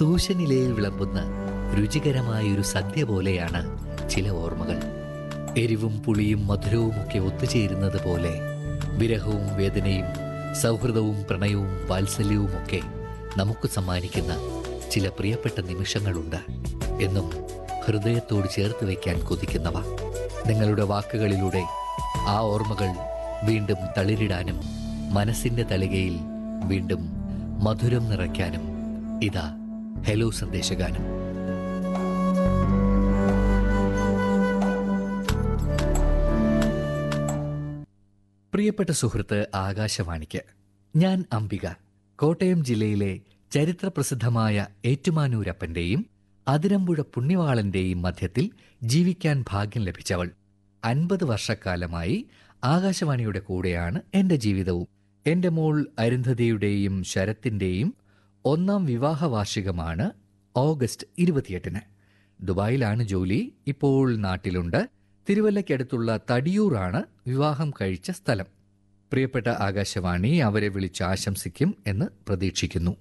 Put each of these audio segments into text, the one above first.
തൂശനിലയിൽ വിളമ്പുന്ന രുചികരമായൊരു സദ്യ പോലെയാണ് ചില ഓർമ്മകൾ എരിവും പുളിയും മധുരവുമൊക്കെ ഒത്തുചേരുന്നത് പോലെ വിരഹവും വേദനയും സൗഹൃദവും പ്രണയവും വാത്സല്യവുമൊക്കെ നമുക്ക് സമ്മാനിക്കുന്ന ചില പ്രിയപ്പെട്ട നിമിഷങ്ങളുണ്ട് എന്നും ഹൃദയത്തോട് ചേർത്ത് വയ്ക്കാൻ കൊതിക്കുന്നവ നിങ്ങളുടെ വാക്കുകളിലൂടെ ആ ഓർമ്മകൾ വീണ്ടും തളിരിടാനും മനസ്സിന്റെ തളികയിൽ വീണ്ടും മധുരം നിറയ്ക്കാനും ഇതാ ഹലോ സന്ദേശഗാനം പ്രിയപ്പെട്ട സുഹൃത്ത് ആകാശവാണിക്ക് ഞാൻ അംബിക കോട്ടയം ജില്ലയിലെ ചരിത്രപ്രസിദ്ധമായ ഏറ്റുമാനൂരപ്പന്റെയും അതിരമ്പുഴ പുണ്യവാളന്റെയും മധ്യത്തിൽ ജീവിക്കാൻ ഭാഗ്യം ലഭിച്ചവൾ അൻപത് വർഷക്കാലമായി ആകാശവാണിയുടെ കൂടെയാണ് എന്റെ ജീവിതവും എന്റെ മോൾ അരുന്ധതിയുടെയും ശരത്തിന്റെയും ഒന്നാം വിവാഹ വാർഷികമാണ് ഓഗസ്റ്റ് ഇരുപത്തിയെട്ടിന് ദുബായിലാണ് ജോലി ഇപ്പോൾ നാട്ടിലുണ്ട് തിരുവല്ലയ്ക്കടുത്തുള്ള തടിയൂറാണ് വിവാഹം കഴിച്ച സ്ഥലം പ്രിയപ്പെട്ട ആകാശവാണി അവരെ വിളിച്ച് ആശംസിക്കും എന്ന് പ്രതീക്ഷിക്കുന്നു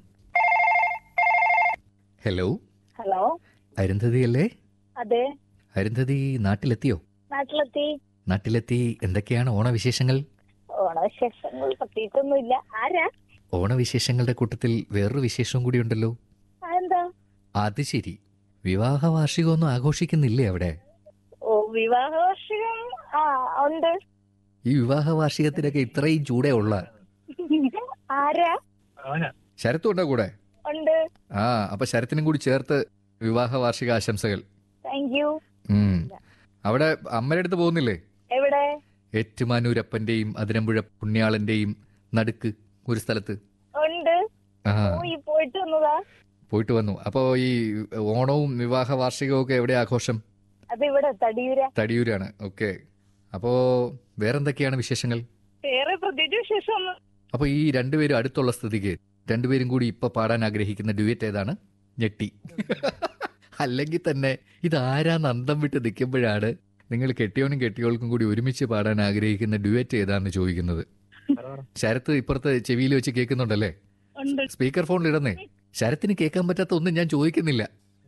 ഹലോ ഹലോ അരുന്ധതിയല്ലേ അതെ അരുന്ധതി നാട്ടിലെത്തിയോ നാട്ടിലെത്തി നാട്ടിലെത്തി എന്തൊക്കെയാണ് ഓണവിശേഷങ്ങൾ ഓണവിശേഷങ്ങൾ പ്രത്യേകിച്ചൊന്നുമില്ല ആരാ ഓണവിശേഷങ്ങളുടെ കൂട്ടത്തിൽ വേറൊരു വിശേഷവും കൂടി ഉണ്ടല്ലോ അതെന്താ അത് ശരി വിവാഹ വാർഷികമൊന്നും ആഘോഷിക്കുന്നില്ലേ അവിടെ ഓ വിവാഹ വാർഷികം ആ ഉണ്ട് ഈ വിവാഹ വാർഷികത്തിനൊക്കെ ഇത്രയും ചൂടേ ഉള്ള ആരാ ശരത്തും ഉണ്ടോ കൂടെ ഉണ്ട് ആ അപ്പൊ ശരത്തിനും കൂടി ചേർത്ത് വിവാഹ വാർഷിക ആശംസകൾ താങ്ക് യു ഉം. അവിടെ അമ്മയുടെ അടുത്ത് പോകുന്നില്ലേ എവിടെ ഏറ്റുമാനൂരപ്പന്റെയും അതിരമ്പുഴ പുണ്യാളന്റെയും നടുക്ക് ഒരു സ്ഥലത്ത് ഉണ്ട് ആ പോയി പോയിട്ട് വന്നതാ പോയിട്ട് വന്നു അപ്പോ ഈ ഓണവും വിവാഹ വാർഷികവും ഒക്കെ എവിടെ ആഘോഷം അത് ഇവിടെ തടിയൂര തടിയൂരാണ് ഓക്കെ അപ്പോ വേറെന്തൊക്കെയാണ് വിശേഷങ്ങൾ വേറെ പ്രത്യേകിച്ച് വിശേഷം ഒന്നും അപ്പൊ ഈ രണ്ടുപേരും അടുത്തുള്ള സ്ഥിതിക്ക് രണ്ടുപേരും കൂടി ഇപ്പൊ പാടാൻ ആഗ്രഹിക്കുന്ന ഡ്യുവറ്റ് ഏതാണ് ഞെട്ടി അല്ലെങ്കിൽ തന്നെ ഇതാരാന്ന് അന്തം വിട്ട് നിൽക്കുമ്പോഴാണ് നിങ്ങൾ കെട്ടിയോനും കെട്ടിയോൾക്കും കൂടി ഒരുമിച്ച് പാടാൻ ആഗ്രഹിക്കുന്ന ഡ്യുവറ്റ് ഏതാന്ന് ചോദിക്കുന്നത് ശരത്ത് ഇപ്പുറത്ത് ചെവിയിൽ വെച്ച് കേൾക്കുന്നുണ്ടല്ലേ ഉണ്ട് സ്പീക്കർ ഫോണിൽ ഇടുന്നേ ശരത്തിന് കേൾക്കാൻ പറ്റാത്ത ഒന്നും ഞാൻ ചോദിക്കുന്നില്ല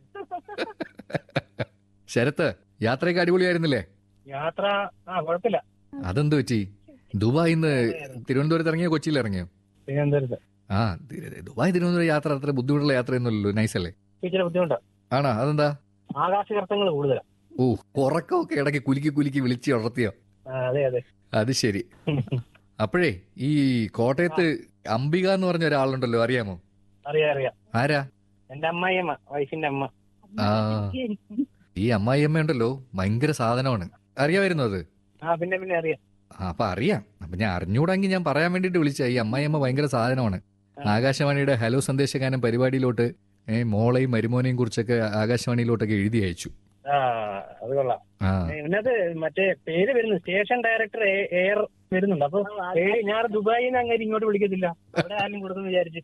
ശരത്ത് യാത്രയൊക്കെ അടിപൊളിയായിരുന്നില്ലേ യാത്ര ആ കുഴപ്പമില്ല അതെന്ത് പറ്റി ദുബായിന്ന് തിരുവനന്തപുരത്ത് ഇറങ്ങിയോ കൊച്ചിയിൽ ഇറങ്ങിയോ തിരുവനന്തപുരത്ത് ആ തി- ദുബായ് തിരുവനന്തപുരം യാത്ര അത്ര ബുദ്ധിമുട്ടുള്ള യാത്രയൊന്നുമല്ലല്ലോ നൈസ് അല്ലേ ഇച്ചിരി ബുദ്ധിമുട്ട് ആണോ അതെന്താ ആകാശകർത്തങ്ങൾ കൂടുതലാണ് ഓ ഉറക്കമൊക്കെ ഇടയ്ക്ക് കുലുക്കി കുലുക്കി വിളിച്ച് ഉണർത്തിയോ ആ, അതെ അതെ അത് ശരി അപ്പോഴേ ഈ കോട്ടയത്ത് അംബിക എന്ന് പറഞ്ഞ ഒരാളുണ്ടല്ലോ അറിയാമോ അറിയാം അറിയാം ആരാ എന്റെ അമ്മായിയമ്മ വൈഫിന്റെ അമ്മ ആ ഈ അമ്മായിയമ്മ ഉണ്ടല്ലോ ഭയങ്കര സാധനമാണ് അറിയാമായിരുന്നു അത് ആ പിന്നെ പിന്നെ അറിയാം ആ, അപ്പൊ അറിയാം അപ്പൊ ഞാൻ അറിഞ്ഞൂടെങ്കിൽ ഞാൻ പറയാൻ വേണ്ടിട്ട് വിളിച്ച ഈ അമ്മായിയമ്മ ഭയങ്കര സാധനമാണ് ആകാശവാണിയുടെ ഹലോ സന്ദേശഗാനം പരിപാടിയിലോട്ട് ഏ, മോളെയും മരുമോനെയും കുറിച്ചൊക്കെ ആകാശവാണിയിലോട്ടൊക്കെ എഴുതി അയച്ചു ആ അത് കൊള്ളാം ആ ഇതിനകത്ത് മറ്റേ പേര് വരുന്നു സ്റ്റേഷൻ ഡയറക്ടർ എയർ വരുന്നുണ്ട് അപ്പൊ പേര് ഞാൻ ദുബായിൽ നിന്ന് അങ്ങനെ ഇങ്ങോട്ട് വിളിക്കത്തില്ല അവിടെ ആരും കൊടുക്കുന്നു വിചാരിച്ച്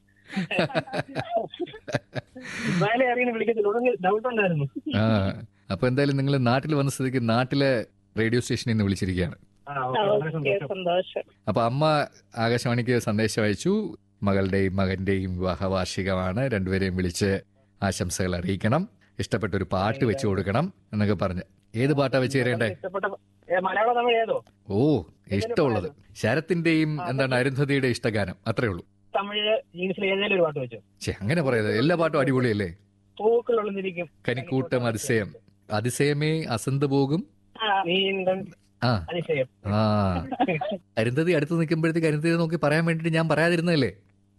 ദുബായിലെ അറിയുന്ന വിളിക്കത്തില്ല ഡൗട്ട് ഉണ്ടായിരുന്നു ആ അപ്പൊ എന്തായാലും നിങ്ങൾ നാട്ടിൽ വന്ന സ്ഥിതിക്ക് നാട്ടിലെ റേഡിയോ സ്റ്റേഷനിൽ നിന്ന് വിളിച്ചിരിക്കുകയാണ് ആ ഓക്കേ, വളരെ ഓക്കെ സന്തോഷം സന്തോഷം അപ്പൊ അമ്മ ആകാശവാണിക്ക് സന്ദേശം അയച്ചു മകളുടെയും മകന്റെയും വിവാഹ വാർഷികമാണ് രണ്ടുപേരെയും വിളിച്ച് ആശംസകൾ അറിയിക്കണം ഇഷ്ടപ്പെട്ട ഒരു പാട്ട് വെച്ചു കൊടുക്കണം എന്നൊക്കെ പറഞ്ഞ് ഏത് പാട്ടാ വെച്ച് തരേണ്ടേ ഇഷ്ടപ്പെട്ട ഏ, മലയാളം തമിഴ് ഏതോ ഓ ഇഷ്ടമുള്ളത് ശരത്തിന്റെയും എന്താണ് അരുന്ധതിയുടെ ഇഷ്ടഗാനം അത്രേ ഉള്ളൂ തമിഴ് ജീൻസിൽ ഏതെങ്കിലും ഒരു പാട്ട് വെച്ചോ ഛെ അങ്ങനെ പറയുന്നത് എല്ലാ പാട്ടും അടിപൊളിയല്ലേ പൂക്കളുള്ളിരിക്കും കനിക്കൂട്ടം അതിശയം അതിശയമേ അസന്ത് പോകും നീ എന്താ ആ അതിശയം ആ അരുന്ധതി അടുത്ത് നിൽക്കുമ്പോഴത്തേക്ക് അരുന്ധതി നോക്കി പറയാൻ വേണ്ടിട്ട് ഞാൻ പറയാതിരുന്നതല്ലേ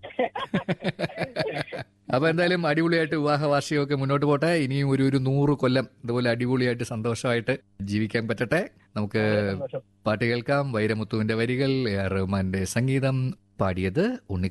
അപ്പൊ എന്തായാലും അടിപൊളിയായിട്ട് വിവാഹ വാർഷികമൊക്കെ മുന്നോട്ട് പോട്ടെ ഇനിയും ഒരു ഒരു നൂറ് കൊല്ലം ഇതുപോലെ അടിപൊളിയായിട്ട് സന്തോഷമായിട്ട് ജീവിക്കാൻ പറ്റട്ടെ നമുക്ക് സന്തോഷം പാട്ട് കേൾക്കാം വൈരമുത്തുവിന്റെ വരികൾ എ ആർ റഹ്മാന്റെ സംഗീതം പാടിയത് ഉണ്ണി